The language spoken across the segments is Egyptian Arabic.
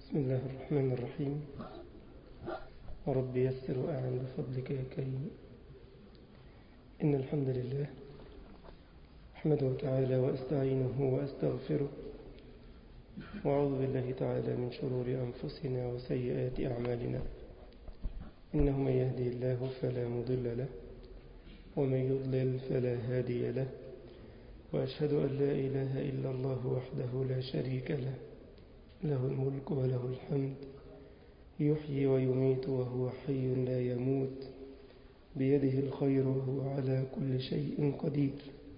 بسم الله الرحمن الرحيم ورب يسر وأعن بفضلك يا كريم إن الحمد لله أحمده تعالى وأستعينه وأستغفره وأعوذ بالله تعالى من شرور أنفسنا وسيئات أعمالنا إنه من يهدي الله فلا مضل له ومن يضلل فلا هادي له وأشهد أن لا إله إلا الله وحده لا شريك له له الملك وله الحمد يحيي ويميت وهو حي لا يموت بيده الخير وهو على كل شيء قدير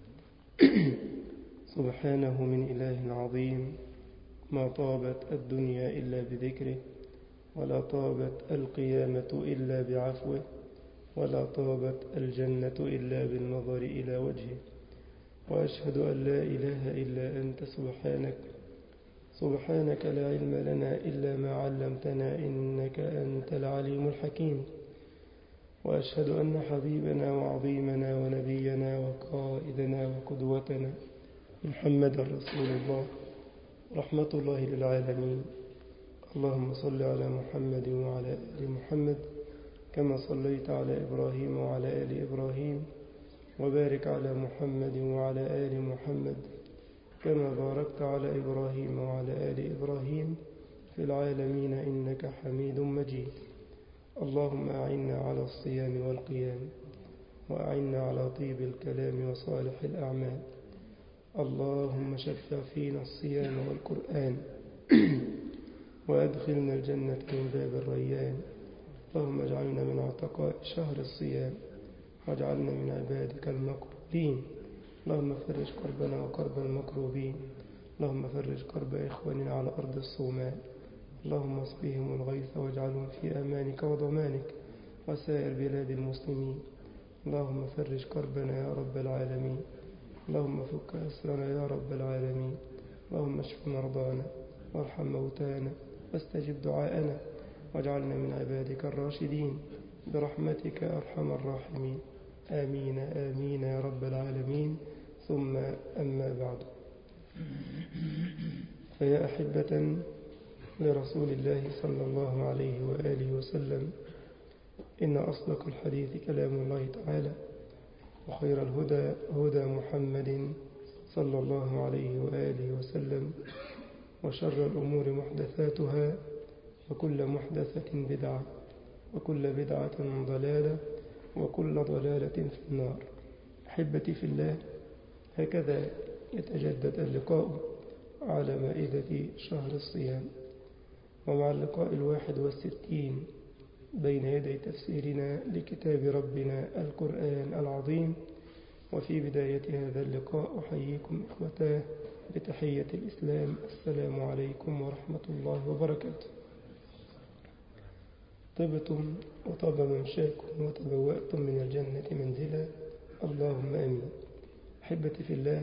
سبحانه من إله عظيم ما طابت الدنيا إلا بذكره ولا طابت القيامة إلا بعفوه ولا طابت الجنة إلا بالنظر إلى وجهه وأشهد أن لا إله إلا أنت سبحانك سبحانك لا علم لنا إلا ما علمتنا إنك أنت العليم الحكيم وأشهد أن حبيبنا وعظيمنا ونبينا وقائدنا وقدوتنا محمد رسول الله رحمة الله للعالمين اللهم صل على محمد وعلى آل محمد كما صليت على إبراهيم وعلى آل إبراهيم وبارك على محمد وعلى آل محمد كما باركت على إبراهيم وعلى آل إبراهيم في العالمين إنك حميد مجيد اللهم أعنا على الصيام والقيام وأعنا على طيب الكلام وصالح الأعمال اللهم شفع فينا الصيام والقرآن وأدخلنا الجنة من باب الريان اللهم اجعلنا من عتقاء شهر الصيام واجعلنا من عبادك المقبولين اللهم فرج كربنا وكرب المكروبين اللهم فرج كرب إخواننا على أرض الصومال اللهم اسقهم الغيث واجعلهم في أمانك وضمانك وسائر بلاد المسلمين اللهم فرج كربنا يا رب العالمين اللهم فك أسرنا يا رب العالمين اللهم اشف مرضانا وارحم موتانا واستجب دعاءنا واجعلنا من عبادك الراشدين برحمتك أرحم الراحمين آمين آمين يا رب العالمين ثم أما بعد فيا أحبة لرسول الله صلى الله عليه وآله وسلم إن أصدق الحديث كلام الله تعالى وخير الهدى هدى محمد صلى الله عليه وآله وسلم وشر الأمور محدثاتها وكل محدثة بدعة وكل بدعة ضلالة وكل ضلالة في النار أحبتي في الله هكذا يتجدد اللقاء على مائدة شهر الصيام ومع اللقاء الواحد والستين بين يدي تفسيرنا لكتاب ربنا القرآن العظيم وفي بداية هذا اللقاء أحييكم إخوتاه بتحية الإسلام السلام عليكم ورحمة الله وبركاته طبتم وطاب ممشاكم وتبوأتم من الجنة منزلا اللهم آمين أحبتي في الله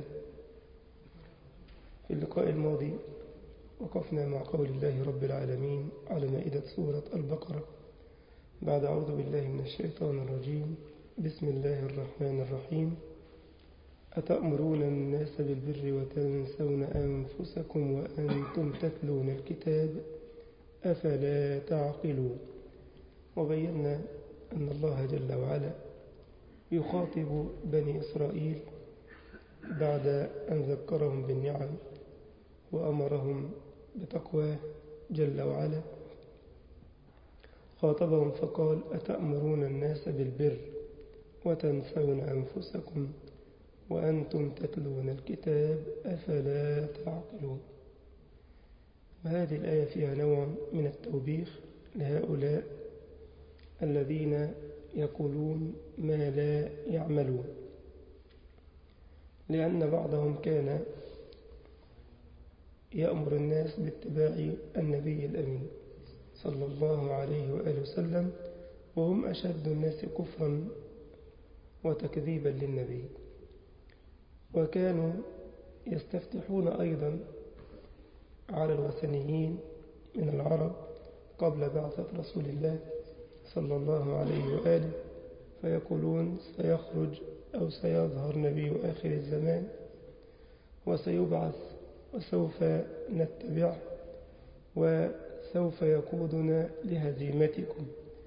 في اللقاء الماضي وقفنا مع قول الله رب العالمين على مائدة سورة البقرة بعد أعوذ بالله من الشيطان الرجيم بسم الله الرحمن الرحيم أتأمرون الناس بالبر وتنسون أنفسكم وأنتم تتلون الكتاب أفلا تعقلون وبينا أن الله جل وعلا يخاطب بني إسرائيل بعد أن ذكرهم بالنعم وأمرهم بتقواه جل وعلا خاطبهم فقال أتأمرون الناس بالبر وتنسون أنفسكم وأنتم تتلون الكتاب أفلا تعقلون وهذه الآية فيها نوع من التوبيخ لهؤلاء الذين يقولون ما لا يعملون لأن بعضهم كان يأمر الناس باتباع النبي الأمين صلى الله عليه وآله وسلم وهم أشد الناس كفرا وتكذيبا للنبي وكانوا يستفتحون أيضا على الوثنيين من العرب قبل بعثة رسول الله صلى الله عليه وآله فيقولون سيخرج أو سيظهر نبي آخر الزمان وسيبعث وسوف نتبعه سوف يقودنا لهزيمتكم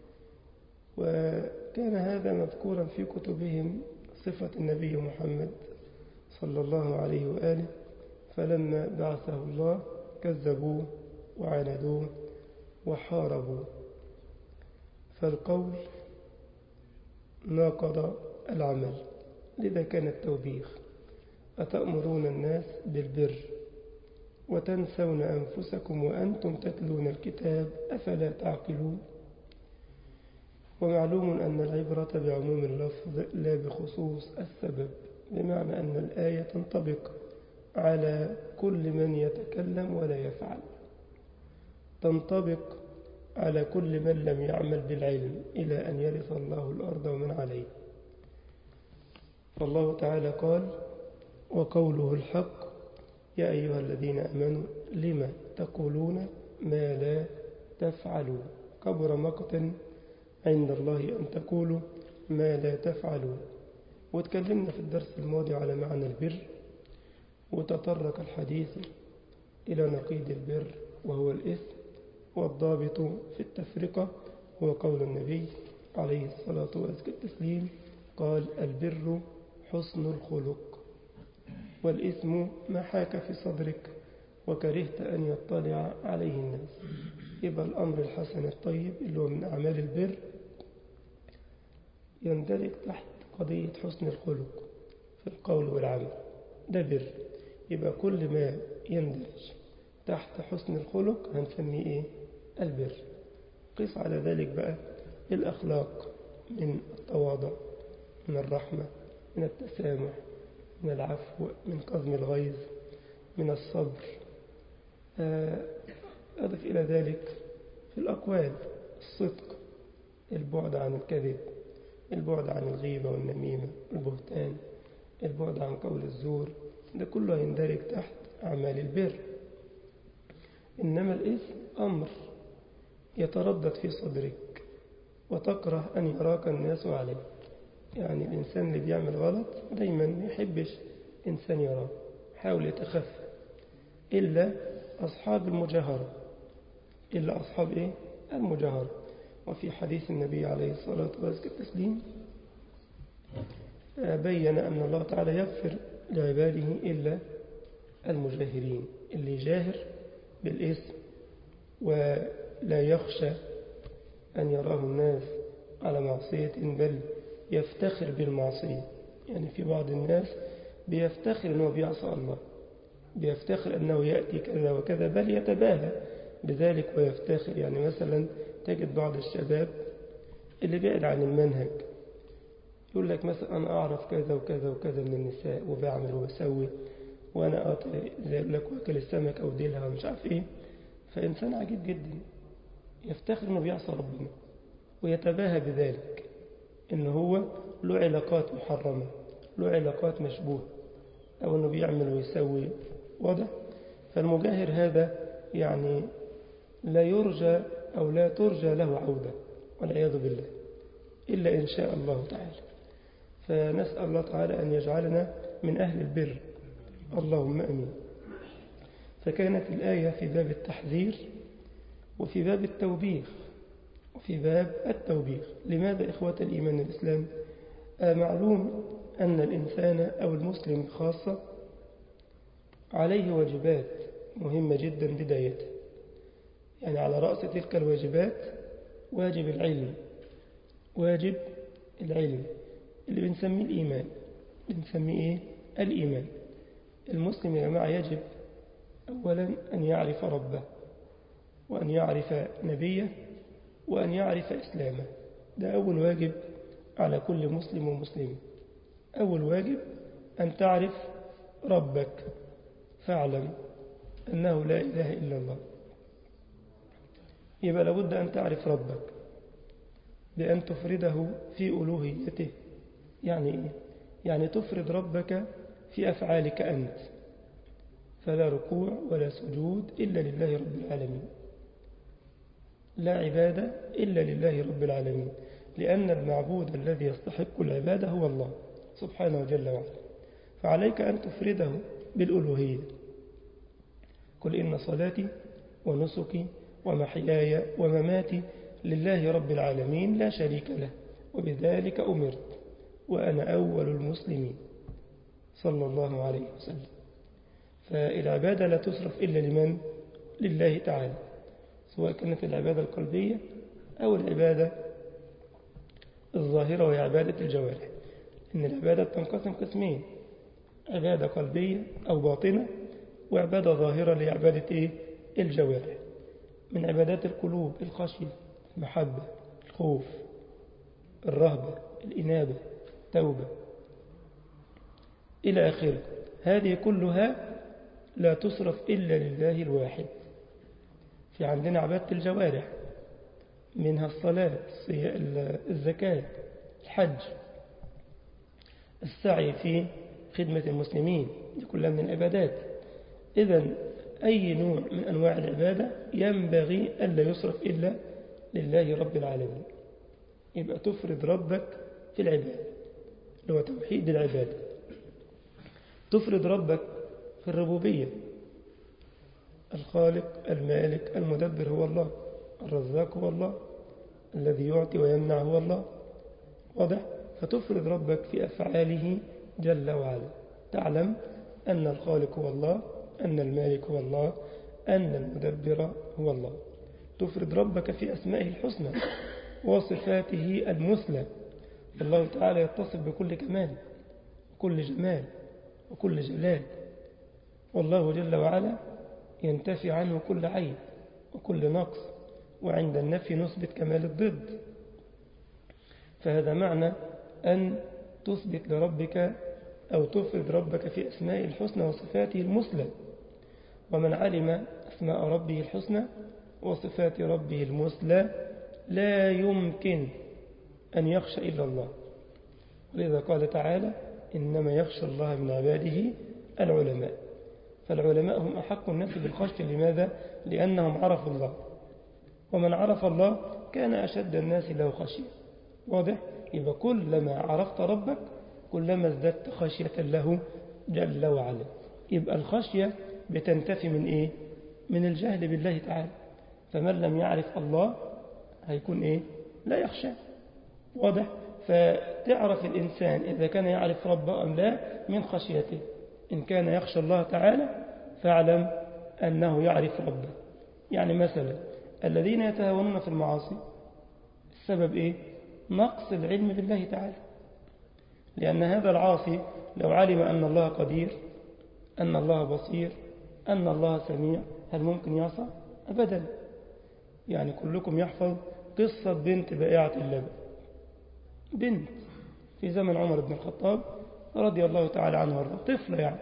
وكان هذا مذكورا في كتبهم صفة النبي محمد صلى الله عليه وآله فلما بعثه الله كذبوه وعاندوه وحاربوا فالقول ناقض العمل لذا كان التوبيخ أتأمرون الناس بالبر وتنسون أنفسكم وأنتم تتلون الكتاب أفلا تعقلون ومعلوم أن العبرة بعموم اللفظ لا بخصوص السبب بمعنى أن الآية تنطبق على كل من يتكلم ولا يفعل تنطبق على كل من لم يعمل بالعلم إلى أن يرث الله الأرض ومن عليه فالله تعالى قال وقوله الحق يا أيها الذين أمنوا لما تقولون ما لا تفعلون كبر مقتا عند الله أن تقولوا ما لا تفعلون وتكلمنا في الدرس الماضي على معنى البر وتطرق الحديث إلى نقيض البر وهو الإثم والضابط في التفرقة هو قول النبي عليه الصلاة وأزكى التسليم قال البر حسن الخلق والإثم ما حاك في صدرك وكرهت أن يطلع عليه الناس يبقى الأمر الحسن الطيب اللي هو من أعمال البر يندرج تحت قضية حسن الخلق في القول والعمل ده بر يبقى كل ما يندرج تحت حسن الخلق هنسميه إيه؟ البر قيس على ذلك بقى الأخلاق من التواضع من الرحمة من التسامح من العفو من كظم الغيظ من الصبر أضف إلى ذلك في الأقوال الصدق البعد عن الكذب البعد عن الغيبة والنميمة البهتان البعد عن قول الزور ده كله يندرج تحت أعمال البر إنما الإثم أمر يتردد في صدرك وتكره أن يراك الناس عليه يعني الإنسان اللي بيعمل غلط دايما ما يحبش إنسان يراه حاول يتخفى إلا أصحاب المجاهرة إلا أصحاب إيه؟ المجاهرة وفي حديث النبي عليه الصلاة والتسليم بين أن الله تعالى يغفر لعباده إلا المجاهرين اللي جاهر بالإثم ولا يخشى أن يراه الناس على معصية بل يفتخر بالمعصية يعني في بعض الناس بيفتخر أنه بيعصى الله بيفتخر أنه يأتي كذا وكذا بل يتباهى بذلك ويفتخر يعني مثلا تجد بعض الشباب اللي بعد عن المنهج يقول لك مثلا أنا أعرف كذا وكذا وكذا من النساء وبعمل وبسوي وأنا أقطع زي يقول لك واكل السمك أو ديلها ومش عارف إيه فإنسان عجيب جدا يفتخر أنه بيعصى ربنا ويتباهى بذلك إن هو له علاقات محرمة له علاقات مشبوهة أو أنه بيعمل ويسوي واضح فالمجاهر هذا يعني لا يرجى أو لا ترجى له عودة والعياذ بالله إلا إن شاء الله تعالى فنسأل الله تعالى أن يجعلنا من أهل البر اللهم أمين فكانت الآية في باب التحذير وفي باب التوبيخ وفي باب التوبيخ لماذا إخوة الإيمان الإسلام معلوم أن الإنسان أو المسلم خاصة عليه واجبات مهمة جدا بداية يعني على رأس تلك الواجبات واجب العلم واجب العلم اللي بنسميه الإيمان بنسميه إيه؟ الإيمان المسلم يا جماعة يجب أولا أن يعرف ربه وأن يعرف نبيه وأن يعرف إسلامه ده أول واجب على كل مسلم ومسلم أول واجب أن تعرف ربك فاعلم أنه لا إله إلا الله يبقى لابد أن تعرف ربك بأن تفرده في ألوهيته يعني إيه؟ يعني تفرد ربك في أفعالك أنت فلا ركوع ولا سجود إلا لله رب العالمين لا عبادة إلا لله رب العالمين لأن المعبود الذي يستحق العبادة هو الله سبحانه جل وعلا فعليك أن تفرده بالألوهية قل إن صلاتي ونسكي ومحياي ومماتي لله رب العالمين لا شريك له وبذلك أمرت وأنا أول المسلمين صلى الله عليه وسلم فالعبادة لا تصرف إلا لمن؟ لله تعالى سواء كانت العبادة القلبية أو العبادة الظاهرة وهي عبادة الجوارح إن العبادة تنقسم قسمين عبادة قلبية أو باطنة وعبادة ظاهرة لعبادة إيه؟ الجوارح من عبادات القلوب الخشية المحبة الخوف الرهبة الإنابة التوبة إلى آخره هذه كلها لا تصرف إلا لله الواحد في عندنا عبادة الجوارح منها الصلاة الزكاة الحج السعي في خدمة المسلمين دي كلها من العبادات إذا أي نوع من أنواع العبادة ينبغي ألا يصرف إلا لله رب العالمين يبقى تفرد ربك في العبادة اللي هو توحيد العبادة تفرد ربك في الربوبية الخالق المالك المدبر هو الله الرزاق هو الله الذي يعطي ويمنع هو الله واضح فتفرد ربك في أفعاله جل وعلا تعلم أن الخالق هو الله أن المالك هو الله أن المدبر هو الله تفرد ربك في أسمائه الحسنى وصفاته المثلى الله تعالى يتصف بكل كمال وكل جمال وكل جلال والله جل وعلا ينتفي عنه كل عيب وكل نقص وعند النفي نثبت كمال الضد فهذا معنى أن تثبت لربك أو تفرد ربك في أسماء الحسنى وصفاته المثلى ومن علم أسماء ربه الحسنى وصفات ربه المثلى لا يمكن أن يخشى إلا الله ولذا قال تعالى إنما يخشى الله من عباده العلماء فالعلماء هم أحق الناس بالخشية لماذا؟ لأنهم عرفوا الله ومن عرف الله كان أشد الناس له خشية واضح؟ يبقى كلما عرفت ربك كلما ازددت خشية له جل وعلا يبقى الخشية بتنتفي من إيه؟ من الجهل بالله تعالى فمن لم يعرف الله هيكون إيه؟ لا يخشى واضح؟ فتعرف الإنسان إذا كان يعرف ربه أم لا من خشيته إن كان يخشى الله تعالى فاعلم أنه يعرف ربه يعني مثلا الذين يتهاونون في المعاصي السبب إيه؟ نقص العلم بالله تعالى لأن هذا العاصي لو علم أن الله قدير أن الله بصير أن الله سميع هل ممكن يعصى؟ أبدا يعني كلكم يحفظ قصة بنت بائعة اللبن بنت في زمن عمر بن الخطاب رضي الله تعالى عنه وارضاه طفلة يعني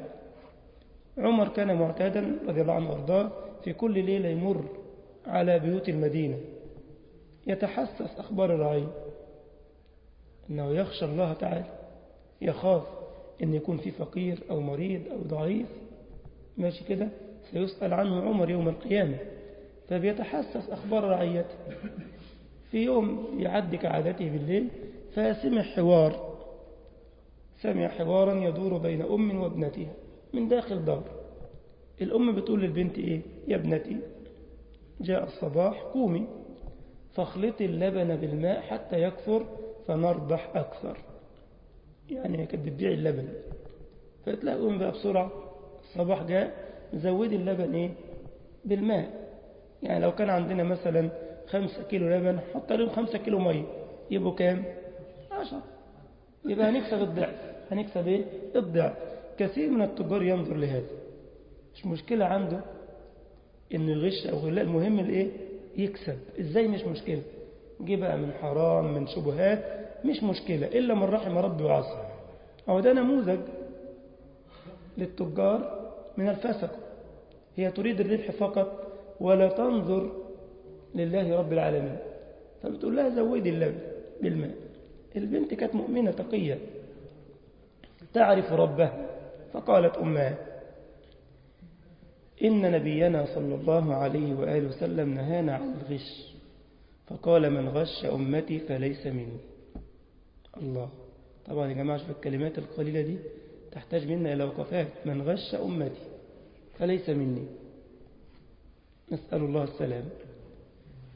عمر كان معتادا رضي الله عنه وارضاه في كل ليلة يمر على بيوت المدينة يتحسس أخبار الرعية أنه يخشى الله تعالى يخاف أن يكون في فقير أو مريض أو ضعيف ماشي كده سيسأل عنه عمر يوم القيامة فبيتحسس أخبار رعيته في يوم يعدي كعادته بالليل فسمع حوار سمع حوارا يدور بين أم وابنتها من داخل دار الأم بتقول للبنت إيه يا ابنتي جاء الصباح قومي فاخلطي اللبن بالماء حتى يكثر فنرضح أكثر يعني كانت بتبيع اللبن فقلت لها قومي بقى بسرعة الصباح جاء زودي اللبن إيه بالماء يعني لو كان عندنا مثلا خمسة كيلو لبن حط عليهم خمسة كيلو مية يبقوا كام عشر يبقى هنكسب الضعف هنكسب ايه الضعف كثير من التجار ينظر لهذا مش مشكلة عنده انه يغش او غلاء المهم الايه يكسب ازاي مش مشكلة جه بقى من حرام من شبهات مش مشكلة الا من رحم ربي وعصى هو ده نموذج للتجار من الفسق هي تريد الربح فقط ولا تنظر لله رب العالمين فبتقول لها زودي اللبن بالماء البنت كانت مؤمنة تقية تعرف ربها فقالت أمها إن نبينا صلى الله عليه وآله وسلم نهانا عن الغش فقال من غش أمتي فليس مني الله طبعا يا جماعة شوف الكلمات القليلة دي تحتاج منا إلى وقفات من غش أمتي فليس مني نسأل الله السلام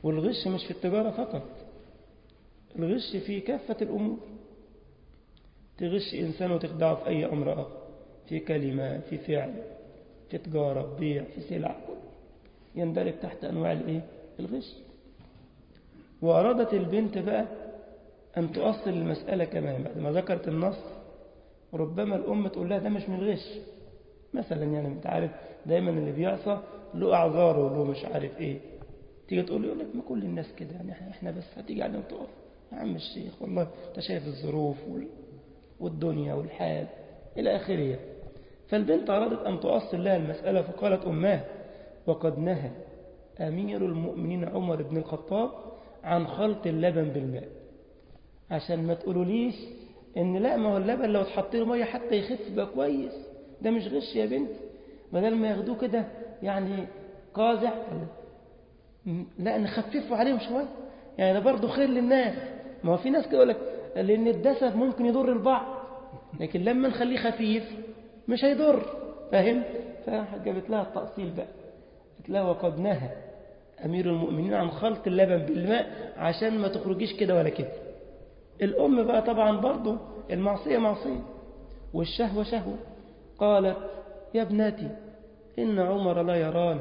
والغش مش في التجارة فقط الغش في كافة الأمور تغش إنسان وتخدعه في أي أمر آخر في كلمة في فعل في تجارة بيع في سلع يندرج تحت أنواع الإيه؟ الغش وأرادت البنت بقى أن تؤصل المسألة كمان بعد ما ذكرت النص ربما الأم تقول لها ده مش من الغش مثلا يعني انت عارف دايما اللي بيعصى له أعذاره وله مش عارف إيه تيجي تقول له يقول لك ما كل الناس كده يعني احنا بس هتيجي عليهم تقف يا عم الشيخ والله انت شايف الظروف والدنيا والحال إلى آخره فالبنت أرادت أن تؤصل لها المسألة فقالت أماه وقد نهى أمير المؤمنين عمر بن الخطاب عن خلط اللبن بالماء عشان ما تقولوليش ان لا ما هو اللبن لو اتحط له ميه حتى يخف يبقى كويس ده مش غش يا بنت بدل ما ياخدوه كده يعني قازح لا نخففه عليهم شويه يعني ده برضه خير للناس ما هو في ناس كده يقول لك لان الدسم ممكن يضر البعض لكن لما نخليه خفيف مش هيضر فاهم فجابت لها التأصيل بقى قالت لها وقد نهى أمير المؤمنين عن خلط اللبن بالماء عشان ما تخرجيش كده ولا كده الأم بقى طبعا برضو المعصية معصية والشهوة شهوة قالت يا ابنتي إن عمر لا يرانا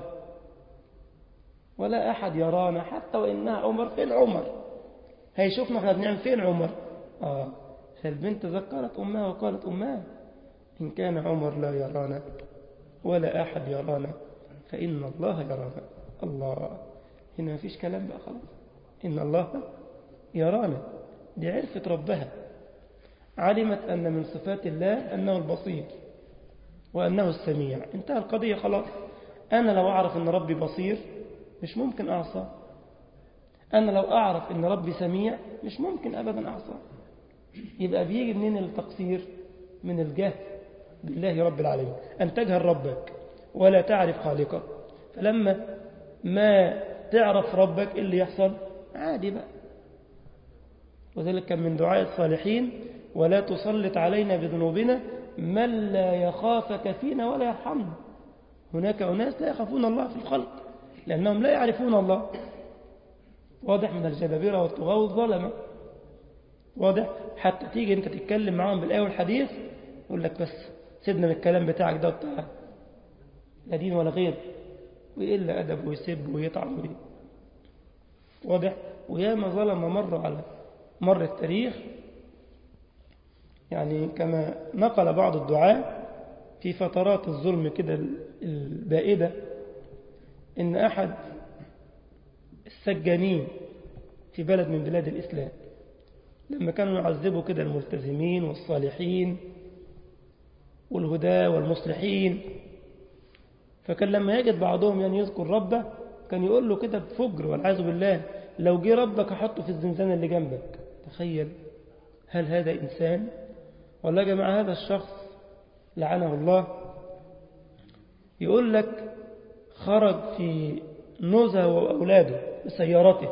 ولا أحد يرانا حتى وإنها عمر فين عمر هيشوفنا احنا بنعمل فين عمر آه فالبنت ذكرت أمها وقالت أمها إن كان عمر لا يرانا ولا أحد يرانا فإن الله يرانا الله هنا ما فيش كلام بقى خلاص إن الله يرانا دي عرفت ربها علمت أن من صفات الله أنه البصير وأنه السميع انتهى القضية خلاص أنا لو أعرف أن ربي بصير مش ممكن أعصى أنا لو أعرف أن ربي سميع مش ممكن أبدا أعصى يبقى بيجي منين التقصير من الجهل بالله رب العالمين أن تجهل ربك ولا تعرف خالقك فلما ما تعرف ربك اللي يحصل عادي بقى وذلك كان من دعاء الصالحين ولا تسلط علينا بذنوبنا من لا يخافك فينا ولا يرحمنا هناك أناس لا يخافون الله في الخلق لأنهم لا يعرفون الله واضح من الجبابرة والطغاة والظلمة واضح حتى تيجي انت تتكلم معاهم بالآية والحديث يقول لك بس سيبنا من الكلام بتاعك ده بتاع لا دين ولا غير ويقل أدب ويسب ويطعن ويه. واضح وياما ظلم مر على مر التاريخ يعني كما نقل بعض الدعاء في فترات الظلم كده البائدة إن أحد السجانين في بلد من بلاد الإسلام لما كانوا يعذبوا كده الملتزمين والصالحين والهداة والمصلحين فكان لما يجد بعضهم يعني يذكر ربه كان يقول له كده بفجر والعياذ بالله لو جه ربك احطه في الزنزانة اللي جنبك تخيل هل هذا إنسان ولا يا جماعة هذا الشخص لعنه الله يقول لك خرج في نزهة وأولاده بسيارته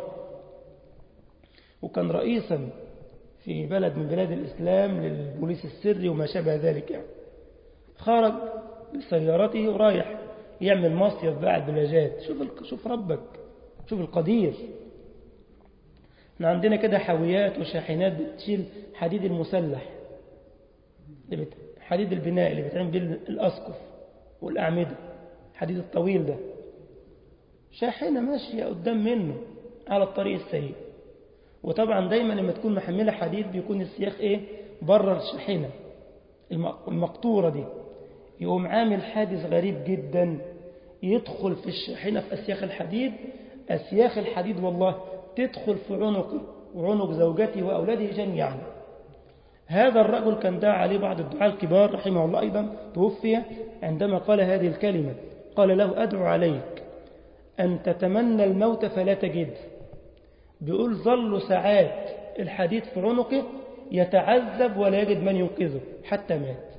وكان رئيسا في بلد من بلاد الإسلام للبوليس السري وما شابه ذلك يعني خرج بسيارته ورايح يعمل مصيف بعد بلاجات شوف شوف ربك شوف القدير احنا عندنا كده حاويات وشاحنات بتشيل حديد المسلح اللي بت... حديد البناء اللي بيتعمل بيه الأسقف والأعمدة حديد الطويل ده شاحنة ماشية قدام منه على الطريق السريع وطبعا دايما لما تكون محملة حديد بيكون السياخ ايه بره الشاحنة المقطورة دي يقوم عامل حادث غريب جدا يدخل في الشاحنة في أسياخ الحديد أسياخ الحديد والله تدخل في عنقه وعنق زوجته وأولاده جميعا هذا الرجل كان دعا عليه بعض الدعاء الكبار رحمه الله أيضا توفي عندما قال هذه الكلمة قال له أدعو عليك أن تتمنى الموت فلا تجد بيقول ظل ساعات الحديد في عنقه يتعذب ولا يجد من ينقذه حتى مات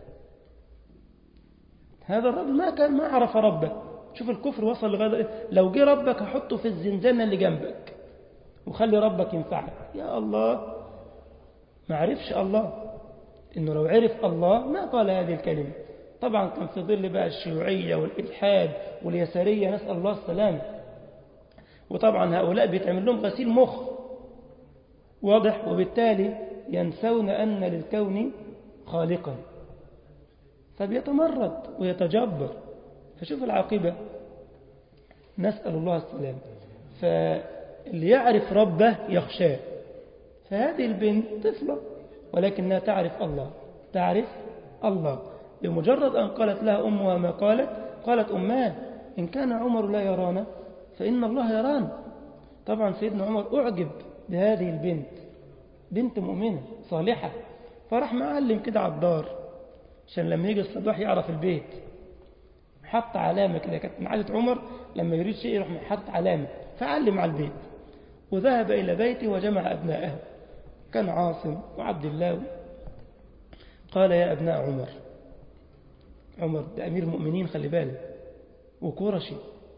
هذا الرجل ما كان ما عرف ربه شوف الكفر وصل لغاية لو جه ربك هحطه في الزنزانة اللي جنبك وخلي ربك ينفعك يا الله ما عرفش الله إنه لو عرف الله ما قال هذه الكلمة طبعا كان في ظل بقى الشيوعية والإلحاد واليسارية نسأل الله السلام وطبعا هؤلاء بيتعمل لهم غسيل مخ واضح وبالتالي ينسون أن للكون خالقا فبيتمرد ويتجبر فشوف العاقبة نسأل الله السلام فاللي يعرف ربه يخشاه فهذه البنت طفلة ولكنها تعرف الله تعرف الله بمجرد أن قالت لها أمها ما قالت قالت أماه إن كان عمر لا يرانا فإن الله يرانا طبعا سيدنا عمر أعجب بهذه البنت بنت مؤمنة صالحة فراح معلم كده على الدار عشان لما يجي الصباح يعرف البيت حط علامة كده كانت من عادة عمر لما يريد شيء يروح حط علامة فعلم على البيت وذهب إلى بيته وجمع أبناءه كان عاصم وعبد الله قال يا أبناء عمر عمر ده أمير المؤمنين خلي بالك وقرشي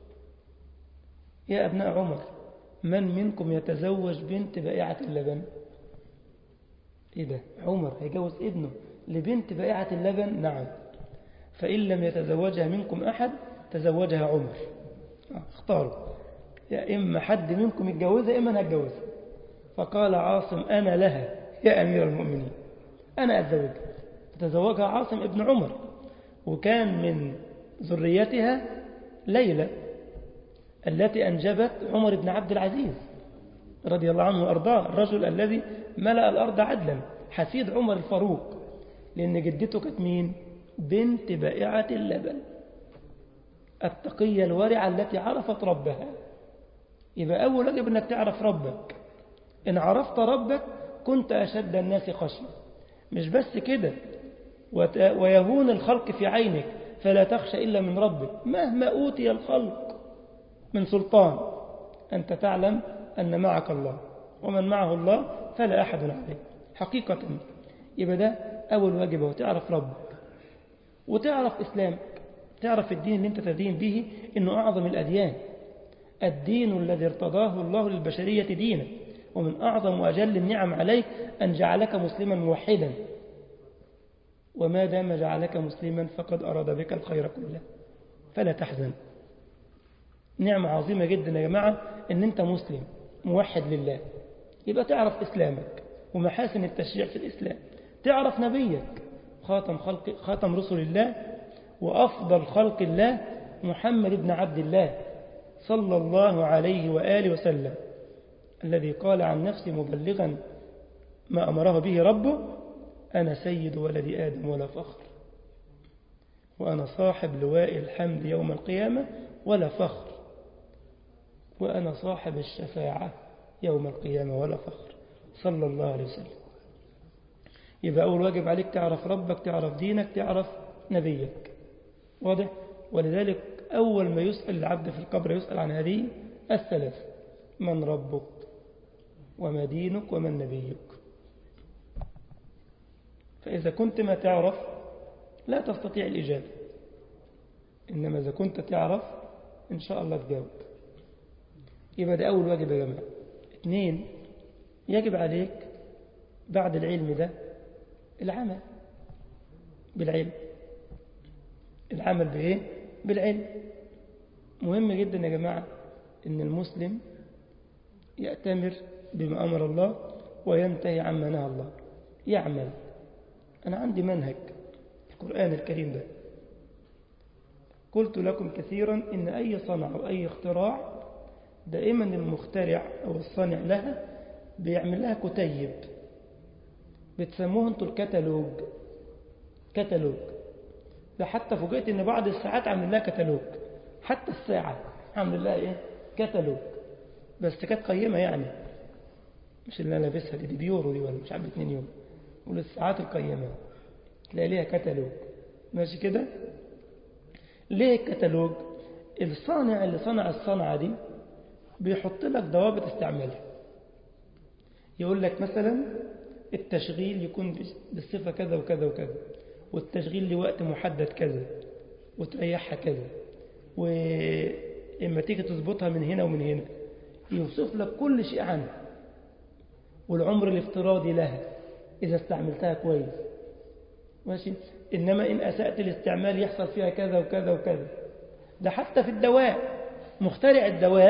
يا أبناء عمر من منكم يتزوج بنت بائعة اللبن إيه ده عمر هيجوز ابنه لبنت بائعة اللبن نعم فإن لم يتزوجها منكم أحد تزوجها عمر اختاروا يا إما حد منكم يتجوزها إما أنا أتجوزها فقال عاصم أنا لها يا أمير المؤمنين أنا أتزوجها تزوجها عاصم ابن عمر وكان من ذريتها ليلى التي أنجبت عمر بن عبد العزيز رضي الله عنه وأرضاه الرجل الذي ملأ الأرض عدلا حفيد عمر الفاروق لأن جدته كانت مين بنت بائعة اللبن التقية الورعة التي عرفت ربها يبقى أول واجب أنك تعرف ربك إن عرفت ربك كنت أشد الناس خشية مش بس كده ويهون الخلق في عينك فلا تخشى إلا من ربك مهما أوتي الخلق من سلطان أنت تعلم أن معك الله ومن معه الله فلا أحد عليه حقيقة يبقى ده أول واجب هو تعرف ربك وتعرف إسلامك تعرف الدين اللي أنت تدين به إنه أعظم الأديان الدين الذي ارتضاه الله للبشرية دينا ومن أعظم وأجل النعم عليك أن جعلك مسلما موحدا وما دام جعلك مسلما فقد أراد بك الخير كله فلا تحزن نعمة عظيمة جدا يا جماعة أن أنت مسلم موحد لله يبقى تعرف إسلامك ومحاسن التشريع في الإسلام تعرف نبيك خاتم, خلق خاتم رسل الله وأفضل خلق الله محمد بن عبد الله صلى الله عليه وآله وسلم الذي قال عن نفسه مبلغا ما أمره به ربه أنا سيد ولد آدم ولا فخر وأنا صاحب لواء الحمد يوم القيامة ولا فخر وأنا صاحب الشفاعة يوم القيامة ولا فخر صلى الله عليه وسلم يبقى أول واجب عليك تعرف ربك تعرف دينك تعرف نبيك واضح ولذلك أول ما يسأل العبد في القبر يسأل عن هذه الثلاث من ربك وما دينك ومن نبيك فإذا كنت ما تعرف لا تستطيع الإجابة إنما إذا كنت تعرف إن شاء الله تجاوب يبقى ده أول واجب يا جماعة اثنين يجب عليك بعد العلم ده العمل بالعلم العمل بإيه؟ بالعلم مهم جدا يا جماعة إن المسلم يأتمر بما أمر الله وينتهي عما نهى الله يعمل أنا عندي منهج القرآن الكريم ده قلت لكم كثيرا إن أي صنع أو أي اختراع دائما المخترع أو الصانع لها بيعمل لها كتيب بتسموه انتوا الكتالوج كتالوج ده حتى فوجئت ان بعض الساعات عامل لها كتالوج حتى الساعة عامل لها ايه كتالوج بس كانت قيمة يعني مش اللي انا لابسها دي, دي بيورو دي ولا مش عارف 2 يورو وللساعات القيمة تلاقي ليها كتالوج ماشي كده ليه الكتالوج الصانع اللي صنع الصنعة دي بيحط لك ضوابط استعمالها يقول لك مثلا التشغيل يكون بالصفة كذا وكذا وكذا والتشغيل لوقت محدد كذا وتريحها كذا وإما تيجي تظبطها من هنا ومن هنا يوصف لك كل شيء عنها والعمر الافتراضي لها إذا استعملتها كويس ماشي إنما إن أسأت الاستعمال يحصل فيها كذا وكذا وكذا ده حتى في الدواء مخترع الدواء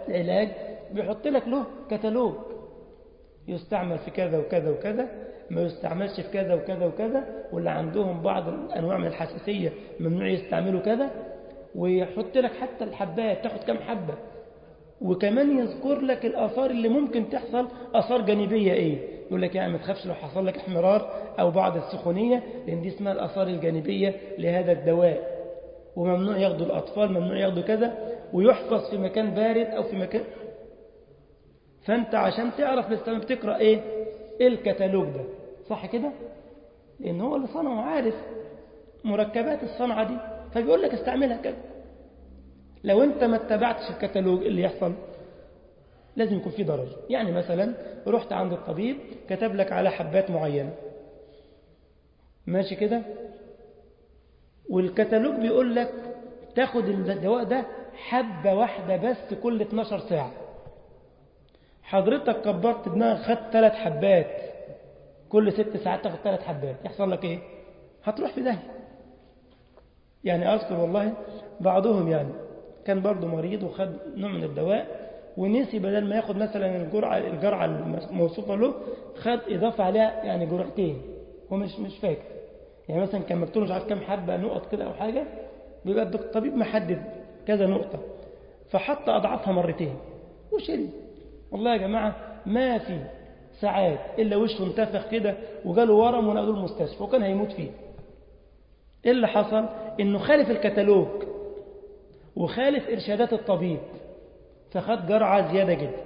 العلاج بيحط لك له كتالوج يستعمل في كذا وكذا وكذا ما يستعملش في كذا وكذا وكذا واللي عندهم بعض الأنواع من الحساسية ممنوع يستعملوا كذا ويحط لك حتى الحبات تاخد كم حبة وكمان يذكر لك الآثار اللي ممكن تحصل آثار جانبية إيه يقول لك يعني ما تخافش لو حصل لك احمرار أو بعض السخونية لأن دي اسمها الآثار الجانبية لهذا الدواء وممنوع ياخدوا الأطفال ممنوع ياخدوا كذا ويحفظ في مكان بارد أو في مكان فأنت عشان تعرف لسه بتقرأ إيه إيه الكتالوج ده صح كده لأن هو اللي صنعه عارف مركبات الصنعة دي فبيقول لك استعملها كده لو أنت ما اتبعتش الكتالوج اللي يحصل لازم يكون في ضرر يعني مثلا رحت عند الطبيب كتب لك على حبات معينة ماشي كده والكتالوج بيقول لك تاخد الدواء ده حبة واحدة بس كل 12 ساعة حضرتك كبرت دماغك خدت ثلاث حبات كل ست ساعات تاخد ثلاث حبات يحصل لك ايه هتروح في داهية يعني أذكر والله بعضهم يعني كان برضه مريض وخد نوع من الدواء ونسي بدل ما ياخد مثلا الجرعة الجرعة الموصوفة له خد إضافة عليها يعني جرعتين هو مش مش فاكر يعني مثلا كان مكتوب مش عارف كام حبة نقط كده أو حاجة بيبقى الطبيب محدد كذا نقطة فحط أضعافها مرتين وشرب والله يا جماعة ما في ساعات إلا وشه انتفخ كده وجاله ورم ونقلوه المستشفى وكان هيموت فيه إيه اللي حصل إنه خالف الكتالوج وخالف إرشادات الطبيب فخد جرعة زيادة جدا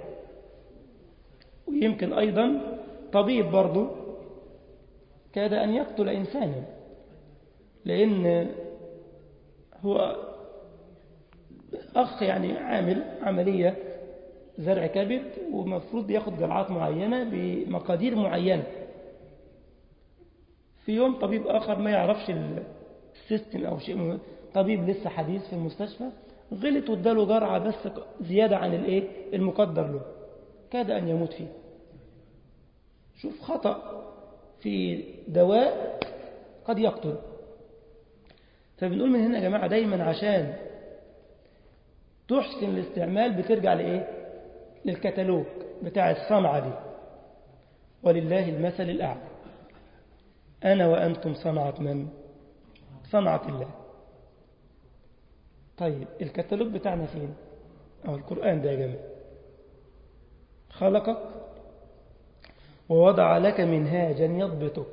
ويمكن أيضا طبيب برضه كاد أن يقتل إنسانا لأن هو أخ يعني عامل عملية زرع كبد ومفروض ياخد جرعات معينة بمقادير معينة في يوم طبيب آخر ما يعرفش السيستم أو شيء طبيب لسه حديث في المستشفى غلط واداله جرعة بس زيادة عن الايه المقدر له كاد أن يموت فيه شوف خطأ في دواء قد يقتل فبنقول من هنا يا جماعة دايما عشان تحسن الاستعمال بترجع لإيه للكتالوج بتاع الصنعة دي ولله المثل الأعلى أنا وأنتم صنعة من صنعة الله طيب الكتالوج بتاعنا فين أو القرآن ده يا جماعة خلقك ووضع لك منهاجا يضبطك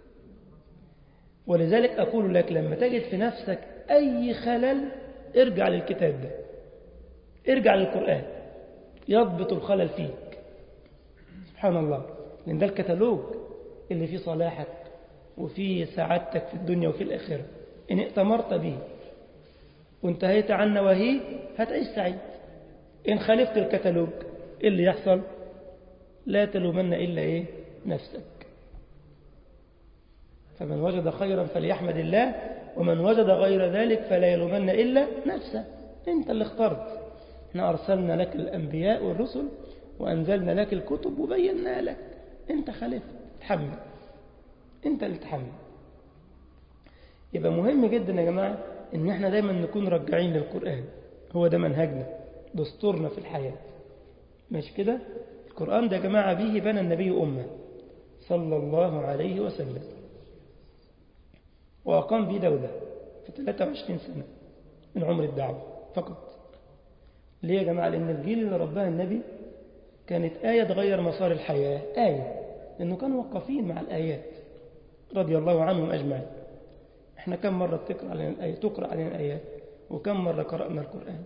ولذلك أقول لك لما تجد في نفسك أي خلل ارجع للكتاب ده ارجع للقرآن يضبط الخلل فيك سبحان الله لأن ده الكتالوج اللي فيه صلاحك وفيه سعادتك في الدنيا وفي الآخرة إن ائتمرت به وانتهيت عن نواهيه هتعيش سعيد إن خالفت الكتالوج إيه اللي يحصل لا تلومن إلا إيه نفسك فمن وجد خيرا فليحمد الله ومن وجد غير ذلك فلا يلومن إلا نفسه أنت اللي اخترت احنا أرسلنا لك الأنبياء والرسل وأنزلنا لك الكتب وبينا لك أنت خالفت تحمل أنت اللي تحمل يبقى مهم جدا يا جماعة ان احنا دايما نكون رجعين للقرآن هو ده منهجنا دستورنا في الحياة مش كده القرآن ده يا جماعة به بنى النبي أمة صلى الله عليه وسلم وأقام به دولة في 23 سنة من عمر الدعوة فقط ليه يا جماعة لأن الجيل اللي رباه النبي كانت آية تغير مسار الحياة آية لأنه كانوا وقفين مع الآيات رضي الله عنهم أجمعين احنا كم مرة بتقرأ علينا الآية تقرأ علينا الآيات وكم مرة قرأنا القرآن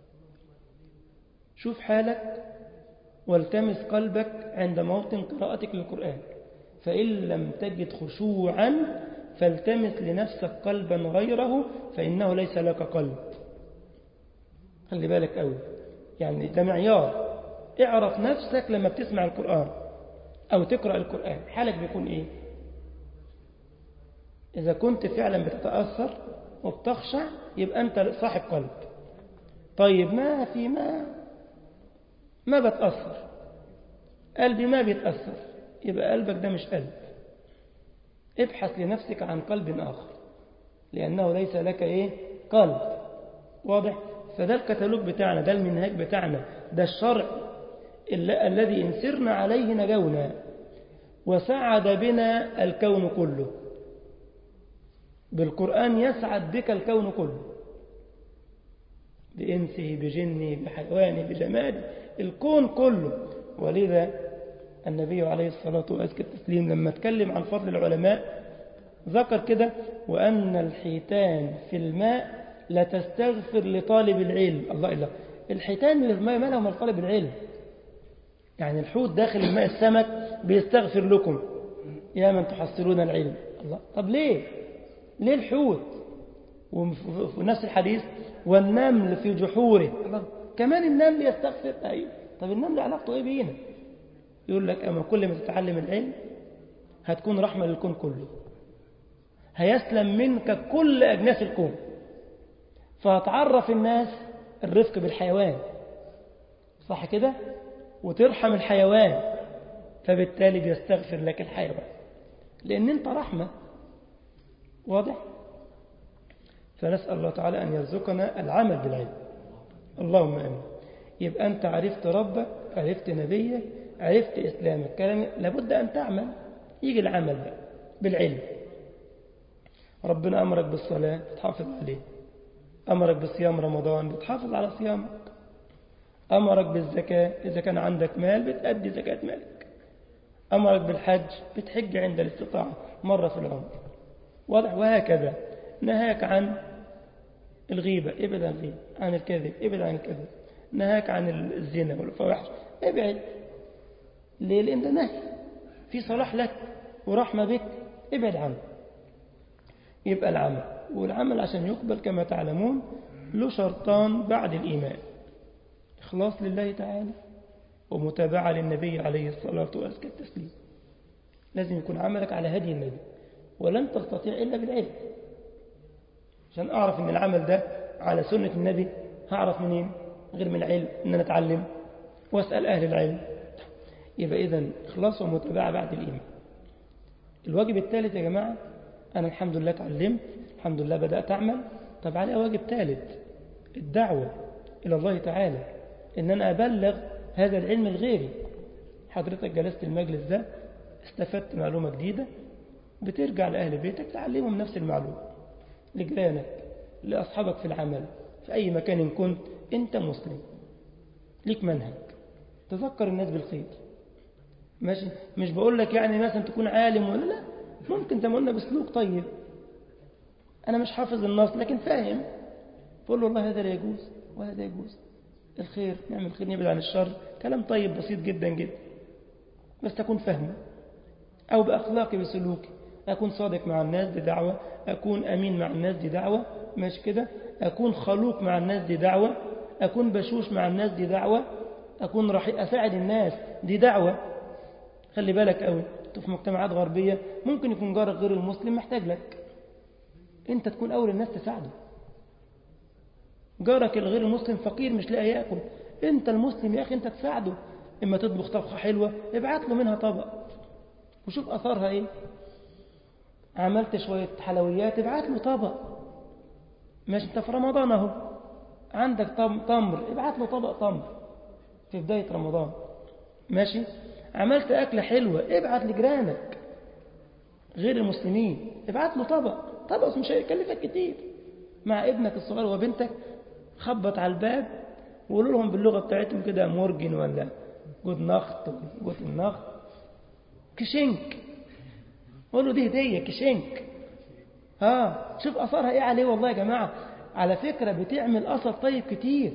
شوف حالك والتمس قلبك عند موطن قراءتك للقرآن فإن لم تجد خشوعا فالتمس لنفسك قلبا غيره فإنه ليس لك قلب خلي بالك قوي يعني ده معيار اعرف نفسك لما بتسمع القرآن أو تقرأ القرآن حالك بيكون إيه إذا كنت فعلا بتتأثر وبتخشع يبقى أنت صاحب قلب طيب ما في ما ما بتأثر قلبي ما بيتأثر يبقى قلبك ده مش قلب ابحث لنفسك عن قلب آخر لأنه ليس لك إيه قلب واضح فده الكتالوج بتاعنا ده المنهاج بتاعنا ده الشرع الذي إن سرنا عليه نجونا وسعد بنا الكون كله بالقرآن يسعد بك الكون كله بإنسه بجنه بحيوانه بجماله الكون كله ولذا النبي عليه الصلاة والتسليم لما اتكلم عن فضل العلماء ذكر كده وأن الحيتان في الماء لا تستغفر لطالب العلم الله إلا الحيتان اللي في الماء ما لهم طالب العلم يعني الحوت داخل الماء السمك بيستغفر لكم يا من تحصلون العلم الله طب ليه ليه الحوت وفي نفس الحديث والنمل في جحوره الله كمان النمل يستغفر أيوه طب النمل علاقته ايه بينا يقول لك أما كل ما تتعلم العلم هتكون رحمة للكون كله هيسلم منك كل أجناس الكون فهتعرف الناس الرفق بالحيوان صح كده وترحم الحيوان فبالتالي بيستغفر لك الحيوان لأن أنت رحمة واضح فنسأل الله تعالى أن يرزقنا العمل بالعلم اللهم أمين يبقى أنت عرفت ربك عرفت نبيك عرفت إسلامك كلام لابد أن تعمل يجي العمل بقى بالعلم ربنا أمرك بالصلاة تحافظ عليه أمرك بصيام رمضان بتحافظ على صيامك أمرك بالزكاة إذا كان عندك مال بتأدي زكاة مالك أمرك بالحج بتحج عند الاستطاعة مرة في العمر واضح وهكذا نهاك عن الغيبة ابعد عن الغيبة عن الكذب ابعد عن الكذب نهاك عن الزنا والفواحش ابعد ليه لأن ده نهي في صلاح لك ورحمة بك ابعد عنه يبقى العمل والعمل عشان يقبل كما تعلمون له شرطان بعد الإيمان إخلاص لله تعالى ومتابعة للنبي عليه الصلاة وأزكى التسليم لازم يكون عملك على هدي النبي ولن تستطيع إلا بالعلم عشان أعرف أن العمل ده على سنة النبي هعرف منين غير من العلم أن أنا أتعلم وأسأل أهل العلم يبقى إذا إخلاص ومتابعة بعد الإيمان الواجب الثالث يا جماعة أنا الحمد لله تعلمت الحمد لله بدأت أعمل طب علي واجب ثالث الدعوة إلى الله تعالى إن أنا أبلغ هذا العلم الغيري حضرتك جلست المجلس ده استفدت معلومة جديدة بترجع لأهل بيتك تعلمهم نفس المعلومة لجيرانك لأصحابك في العمل في أي مكان كنت أنت مسلم ليك منهج تذكر الناس بالخير ماشي مش بقول لك يعني مثلا تكون عالم ولا لا ممكن زي ما قلنا بسلوك طيب أنا مش حافظ النص لكن فاهم بقول له والله هذا لا يجوز وهذا يجوز الخير نعمل خير نبعد عن الشر كلام طيب بسيط جدا جدا بس تكون فهمه أو بأخلاقي بسلوكي أكون صادق مع الناس دي دعوة أكون أمين مع الناس دي دعوة ماشي كده أكون خلوق مع الناس دي دعوة أكون بشوش مع الناس دي دعوة أكون رحيق أساعد الناس دي دعوة خلي بالك قوي أنت في مجتمعات غربية ممكن يكون جارك غير المسلم محتاج لك أنت تكون أول الناس تساعده جارك الغير المسلم فقير مش لاقي ياكل انت المسلم يا اخي انت تساعده اما تطبخ طبخه حلوه ابعت له منها طبق وشوف اثرها ايه عملت شويه حلويات ابعت له طبق ماشي انت في رمضان اهو عندك تمر ابعت له طبق تمر في بدايه رمضان ماشي عملت اكله حلوه ابعت لجيرانك غير المسلمين ابعت له طبق طبق مش هيكلفك كتير مع ابنك الصغير وبنتك خبط على الباب وقولوا لهم باللغة بتاعتهم كده مورجن ولا جود نخت جود النخت كشنك قولوا دي هدية كشنك ها شوف أثرها إيه عليه والله يا جماعة على فكرة بتعمل أثر طيب كتير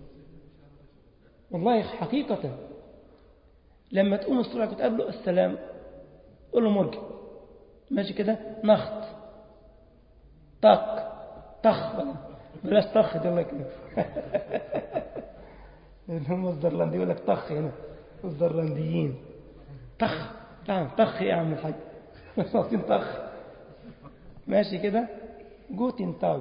والله حقيقة لما تقوم الصبح تقابله السلام قول له مورجن ماشي كده نخت طق طخ بلاش طخ يقول لك هم الزرلاندي يقول لك طخ هنا الزرلانديين طخ نعم طخ يا عم الحاج صوتين طخ ماشي كده جوتين تاج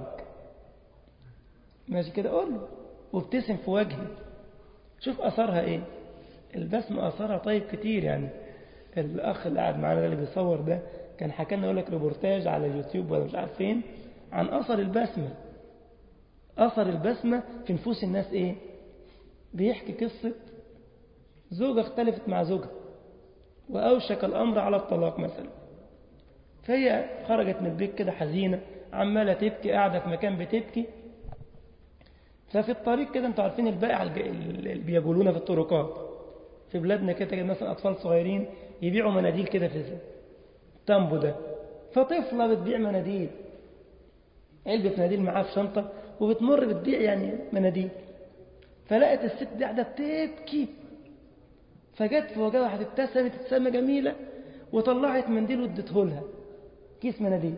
ماشي كده قول له وابتسم في وجهي شوف اثرها ايه البسمة اثرها طيب كتير يعني الاخ اللي قاعد معانا اللي بيصور ده كان حكى لنا يقول لك ريبورتاج على اليوتيوب ولا مش عارف فين عن اثر البسمه أثر البسمة في نفوس الناس إيه بيحكي قصة زوجة اختلفت مع زوجها وأوشك الأمر على الطلاق مثلا فهي خرجت من البيت كده حزينة عمالة تبكي قاعدة في مكان بتبكي ففي الطريق كده انتوا عارفين البائع اللي بيقولون في الطرقات في بلادنا كده مثلا أطفال صغيرين يبيعوا مناديل كده في التامبو ده فطفلة بتبيع مناديل علبة مناديل معاها في شنطة وبتمر بتبيع يعني مناديل فلقت الست دي قاعدة بتبكي فجت في وجهها واحدة ابتسمت ابتسامة جميلة وطلعت منديل وادته لها كيس مناديل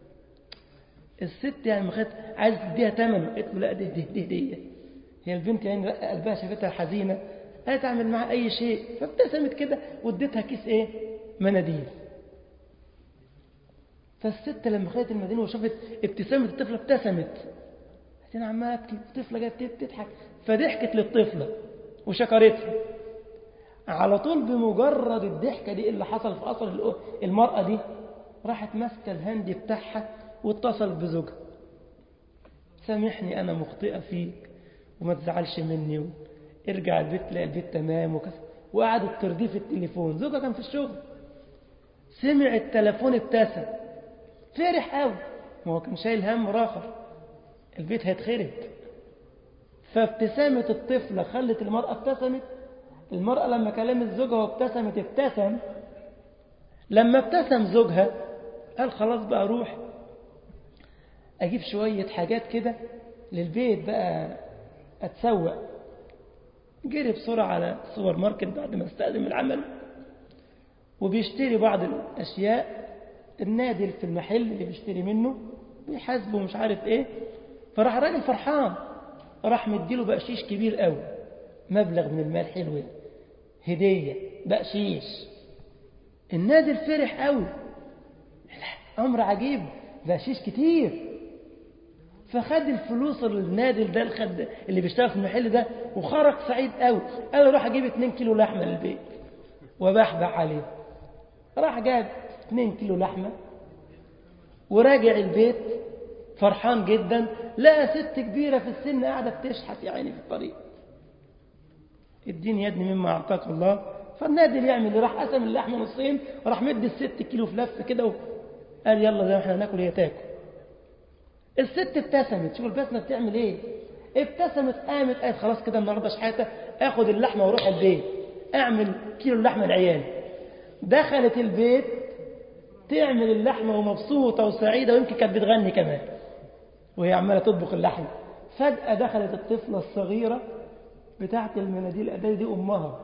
الست يعني مخت عايزة تديها ثمنه قالت له لا دي دي دي, دي. هي البنت يعني قلبها شافتها حزينة قالت اعمل معاها اي شيء فابتسمت كده واديتها كيس ايه مناديل فالست لما خدت المدينة وشافت ابتسامة الطفلة ابتسمت قالت انا عمالة ابكي الطفلة جت تضحك فضحكت للطفلة وشكرتها على طول بمجرد الضحكة دي اللي حصل في أثر المرأة دي راحت ماسكة الهاندي بتاعها واتصلت بزوجها سامحني أنا مخطئة فيك وما تزعلش مني ارجع البيت تلاقي البيت تمام وكذا وقعدت ترضيه في التليفون زوجها كان في الشغل سمع التليفون ابتسم فرح قوي ما هو كان شايل هم راخر البيت هيتخرب فابتسامة الطفلة خلت المرأة ابتسمت المرأة لما كلمت زوجها وابتسمت ابتسم لما ابتسم زوجها قال خلاص بقى اروح اجيب شوية حاجات كده للبيت بقى اتسوق جري بسرعة على السوبر ماركت بعد ما استأذن العمل وبيشتري بعض الأشياء النادل في المحل اللي بيشتري منه بيحاسبه مش عارف ايه فراح راجل فرحان راح مديله بقشيش كبير قوي مبلغ من المال حلو هدية بقشيش النادل فرح قوي أمر عجيب بقشيش كتير فخد الفلوس النادل ده الخد اللي بيشتغل في المحل ده وخرج سعيد قوي قال راح اجيب 2 كيلو لحمه للبيت وبحبح عليه راح جاب 2 كيلو لحمه وراجع البيت فرحان جدا لقى ست كبيره في السن قاعده بتشحت يا عيني في الطريق اديني يا ابني مما اعطاك الله فالنادل يعمل اللي راح قسم اللحمه نصين وراح مدي الست كيلو في لفه كده وقال يلا زي ما احنا هناكل هي تاكل الست ابتسمت شوف البسمة بتعمل ايه ابتسمت قامت قالت خلاص كده النهارده شحاته اخد اللحمه واروح البيت اعمل كيلو اللحمه لعيالي دخلت البيت تعمل اللحمه ومبسوطه وسعيده ويمكن كانت بتغني كمان وهي عماله تطبخ اللحمه فجاه دخلت الطفله الصغيره بتاعه المناديل الاداه دي امها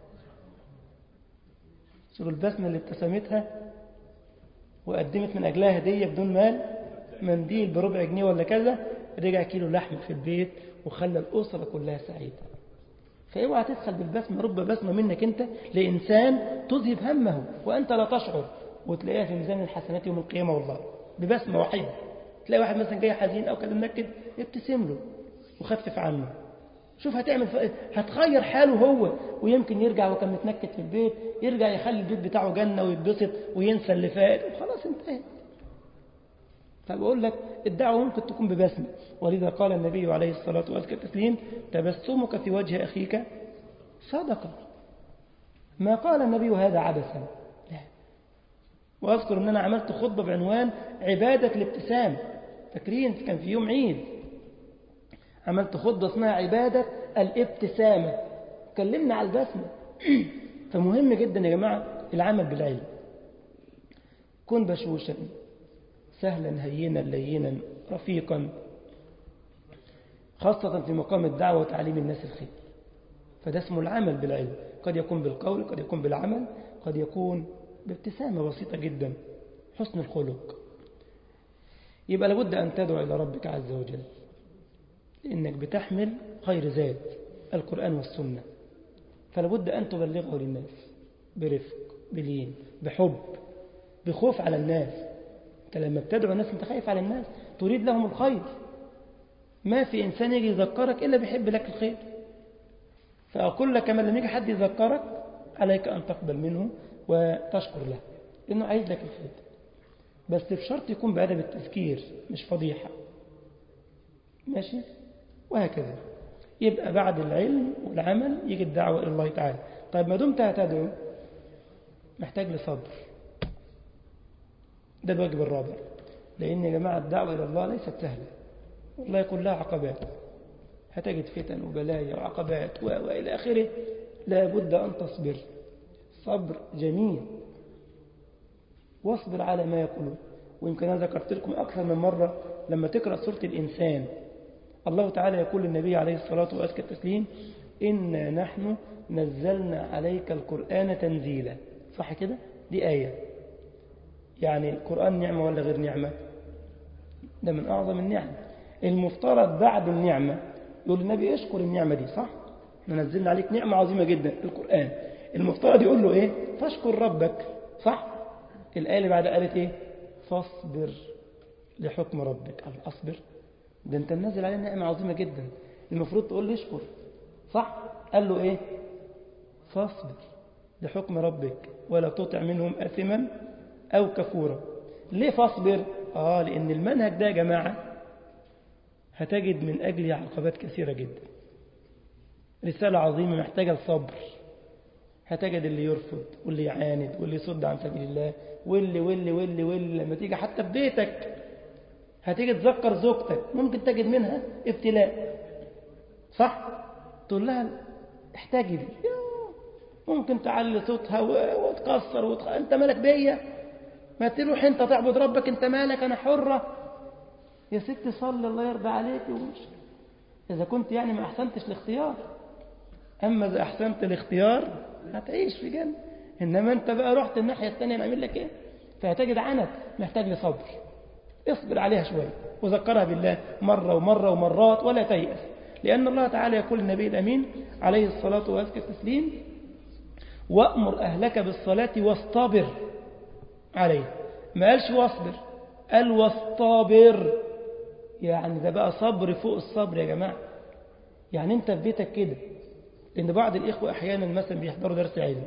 شوف البسمه اللي ابتسمتها وقدمت من اجلها هديه بدون مال منديل بربع جنيه ولا كذا رجع كيلو لحم في البيت وخلى الأسرة كلها سعيدة فاوعى تدخل بالبسمة رب بسمة منك أنت لإنسان تذهب همه وأنت لا تشعر وتلاقيها في ميزان الحسنات يوم القيامة والله ببسمة وحيدة تلاقي واحد مثلا جاي حزين أو كده منكد ابتسم له وخفف عنه شوف هتعمل ف... هتغير حاله هو ويمكن يرجع وكان متنكد في البيت يرجع يخلي البيت بتاعه جنة ويتبسط وينسى اللي فات وخلاص انتهت فبقول لك الدعوة ممكن تكون ببسمة ولذا قال النبي عليه الصلاة والتسليم تبسمك في وجه أخيك صدقة ما قال النبي هذا عبثا لا وأذكر أن أنا عملت خطبة بعنوان عبادة الابتسام فاكرين كان في يوم عيد عملت خطبة اسمها عبادة الابتسامة اتكلمنا على البسمة فمهم جدا يا جماعة العمل بالعلم كن بشوشا سهلا هينا لينا رفيقا خاصة في مقام الدعوة وتعليم الناس الخير فده اسمه العمل بالعلم قد يكون بالقول قد يكون بالعمل قد يكون بابتسامة بسيطة جدا حسن الخلق يبقى لابد أن تدعو إلى ربك عز وجل لأنك بتحمل خير زاد القرآن والسنة فلابد أن تبلغه للناس برفق بلين بحب بخوف على الناس أنت لما بتدعو الناس أنت خايف على الناس تريد لهم الخير ما في إنسان يجي يذكرك إلا بيحب لك الخير فأقول لك كما لم يجي حد يذكرك عليك أن تقبل منه وتشكر له لأنه عايز لك الخير بس بشرط يكون بأدب التذكير مش فضيحة ماشي وهكذا يبقى بعد العلم والعمل يجي الدعوة إلى الله تعالى طيب ما دمت هتدعو محتاج لصبر ده الواجب الرابع لأن يا جماعة الدعوة إلى الله ليست سهلة والله كلها عقبات هتجد فتن وبلايا وعقبات وإلى آخره لا بد أن تصبر صبر جميل واصبر على ما يقولون ويمكن أنا ذكرت لكم أكثر من مرة لما تقرأ سورة الإنسان الله تعالى يقول للنبي عليه الصلاة وأزكى التسليم إنا نحن نزلنا عليك القرآن تنزيلا صح كده؟ دي آية يعني القرآن نعمة ولا غير نعمة ده من أعظم النعم المفترض بعد النعمة يقول النبي اشكر النعمة دي صح ننزلنا عليك نعمة عظيمة جدا القرآن المفترض يقول له ايه فاشكر ربك صح الآية اللي بعد قالت ايه فاصبر لحكم ربك قال أصبر ده انت منزل علينا نعمة عظيمة جدا المفروض تقول لي اشكر صح قال له ايه فاصبر لحكم ربك ولا تطع منهم أثما أو كفورا ليه فاصبر آه لأن المنهج ده يا جماعة هتجد من أجل عقبات كثيرة جدا رسالة عظيمة محتاجة الصبر هتجد اللي يرفض واللي يعاند واللي يصد عن سبيل الله واللي واللي واللي واللي لما تيجي حتى في بيتك هتيجي تذكر زوجتك ممكن تجد منها ابتلاء صح تقول لها احتاجي لي ممكن تعلي صوتها وتكسر وتخ... انت مالك بيا ما تروح انت تعبد ربك انت مالك انا حرة يا ست صلي الله يرضى عليك ومش اذا كنت يعني ما احسنتش الاختيار اما اذا احسنت الاختيار هتعيش في جنة انما انت بقى رحت الناحية الثانية نعمل لك ايه فهتجد عنت محتاج لصبر اصبر عليها شوية وذكرها بالله مرة ومرة ومرات ولا تيأس لأن الله تعالى يقول النبي الأمين عليه الصلاة وأزكى التسليم وأمر أهلك بالصلاة واصطبر عليه ما قالش واصبر قال واصطبر يعني ده بقى صبر فوق الصبر يا جماعة يعني انت في بيتك كده لأن بعض الإخوة أحيانا مثلا بيحضروا درس علم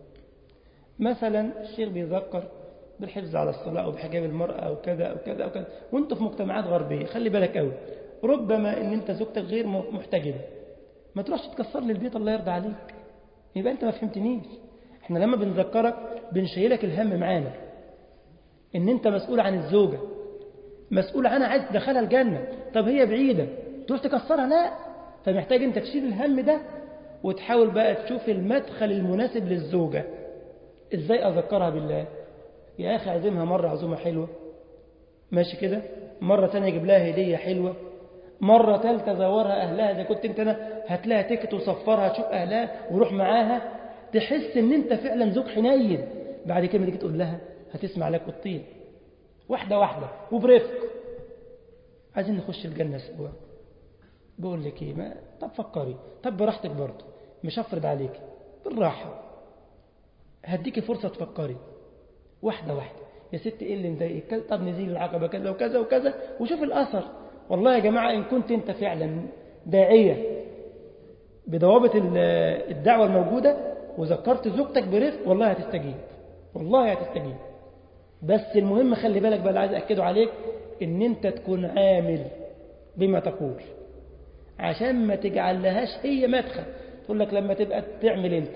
مثلا الشيخ بيذكر بالحفظ على الصلاة أو بحجاب المرأة أو كذا أو كذا أو كذا وانتوا في مجتمعات غربية خلي بالك قوي ربما ان انت زوجتك غير محتجبة ما تروحش تكسر لي البيت الله يرضى عليك يبقى انت ما فهمتنيش احنا لما بنذكرك بنشيلك الهم معانا ان انت مسؤول عن الزوجة مسؤول عنها عايز تدخلها الجنة طب هي بعيدة تروح تكسرها لا فمحتاج انت تشيل الهم ده وتحاول بقى تشوف المدخل المناسب للزوجة ازاي اذكرها بالله يا اخي عزمها مرة عزومة حلوة ماشي كده مرة ثانيه يجيب لها هدية حلوة مرة ثالثة زورها أهلها إذا كنت أنت أنا هات لها تيكت وصفرها تشوف أهلها وروح معاها تحس إن أنت فعلا زوج حنين بعد كده تيجي تقول لها هتسمع لك وتطير واحدة واحدة وبرفق عايزين نخش الجنة سوا بقول لك إيه ما طب فكري طب براحتك برضه مش هفرض عليك بالراحة هديكي فرصة تفكري واحدة واحدة يا ست إيه اللي مضايقك طب نزيل العقبة كذا وكذا وكذا وشوف الأثر والله يا جماعة إن كنت أنت فعلا داعية بضوابط الدعوة الموجودة وذكرت زوجتك برفق والله هتستجيب والله هتستجيب بس المهم خلي بالك بقى اللي عايز أكده عليك إن أنت تكون عامل بما تقول عشان ما تجعل لهاش هي مدخل تقول لك لما تبقى تعمل أنت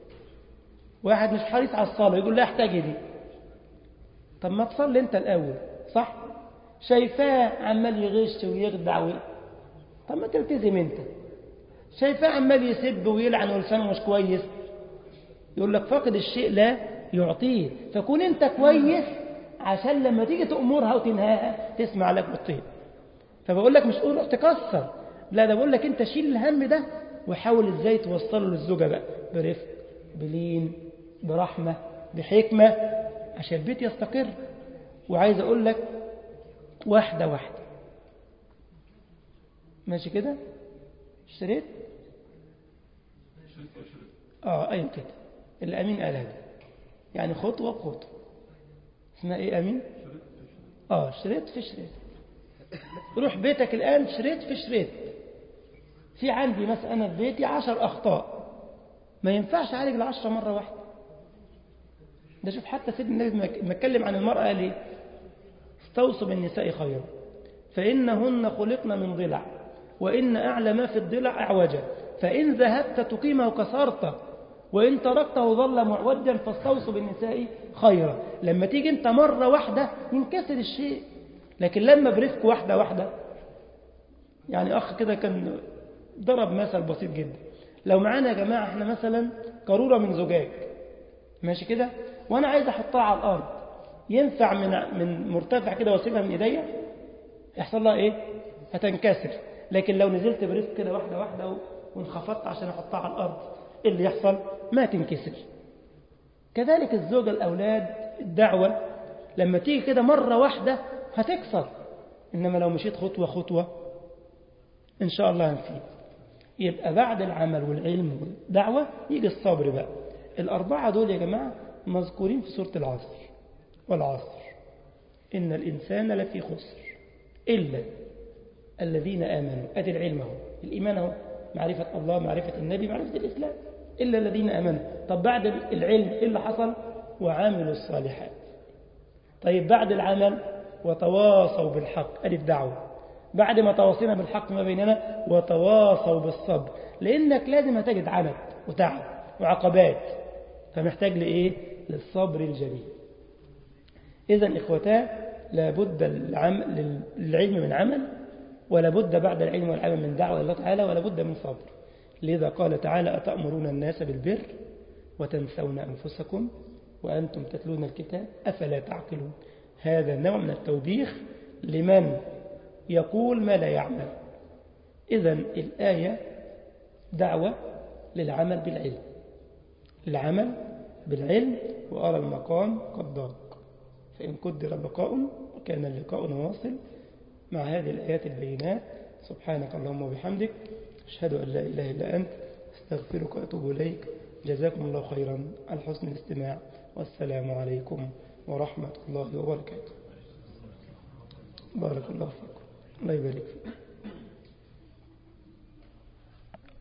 واحد مش حريص على الصلاة يقول لا احتاجي دي طب ما تصلي أنت الأول صح شايفاه عمال يغش ويخدع و... طب ما تلتزم انت شايفاه عمال يسب ويلعن ولسانه مش كويس يقول لك فاقد الشيء لا يعطيه فكون انت كويس عشان لما تيجي تأمرها وتنهاها تسمع لك بالطيب فبقول لك مش قول روح تكسر لا ده بقول لك انت شيل الهم ده وحاول ازاي توصله للزوجة بقى برفق بلين برحمة بحكمة عشان البيت يستقر وعايز اقول لك واحدة واحدة ماشي كده اشتريت اه ايوه كده الامين قال هذا يعني خطوة بخطوة اسمها ايه امين اه شريت في شريت روح بيتك الان شريت في شريت في عندي مثلا انا في بيتي عشر اخطاء ما ينفعش اعالج العشرة مرة واحدة ده شوف حتى سيدنا النبي ما اتكلم عن المرأة ليه استوصوا بالنساء خيرا فإنهن خلقن من ضلع وإن أعلى ما في الضلع أعوجا فإن ذهبت تقيمه كسرته وإن تركته ظل معوجا فاستوصوا بالنساء خيرا لما تيجي أنت مرة واحدة ينكسر الشيء لكن لما برفق واحدة واحدة يعني أخ كده كان ضرب مثل بسيط جدا لو معانا يا جماعة احنا مثلا قارورة من زجاج ماشي كده وأنا عايز أحطها على الأرض ينفع من من مرتفع كده واسيبها من إيديا يحصل لها إيه هتنكسر لكن لو نزلت برفق كده واحدة واحدة وانخفضت عشان أحطها على الأرض إيه اللي يحصل ما تنكسر كذلك الزوجة الأولاد الدعوة لما تيجي كده مرة واحدة هتكسر إنما لو مشيت خطوة خطوة إن شاء الله هنفيد يبقى بعد العمل والعلم والدعوة يجي الصبر بقى الأربعة دول يا جماعة مذكورين في سورة العصر والعصر إن الإنسان لفي خسر إلا الذين آمنوا أدي العلم هو الإيمان هو معرفة الله معرفة النبي معرفة الإسلام إلا الذين آمنوا طب بعد العلم إيه اللي حصل وعاملوا الصالحات طيب بعد العمل وتواصوا بالحق أدي الدعوة بعد ما تواصينا بالحق ما بيننا وتواصوا بالصبر لأنك لازم هتجد عنت وتعب وعقبات فمحتاج لإيه للصبر الجميل إذا إخوتاه لابد للعلم من عمل ولا بد بعد العلم والعمل من دعوة الله تعالى ولا بد من صبر لذا قال تعالى أتأمرون الناس بالبر وتنسون أنفسكم وأنتم تتلون الكتاب أفلا تعقلون هذا نوع من التوبيخ لمن يقول ما لا يعمل إذا الآية دعوة للعمل بالعلم العمل بالعلم وأرى المقام قد ضاق فإن قدر بقاء وكان اللقاء واصل مع هذه الآيات البينات سبحانك اللهم وبحمدك أشهد أن لا إله إلا أنت استغفرك وأتوب إليك جزاكم الله خيرا على حسن الاستماع والسلام عليكم ورحمة الله وبركاته بارك الله فيكم الله يبارك فيكم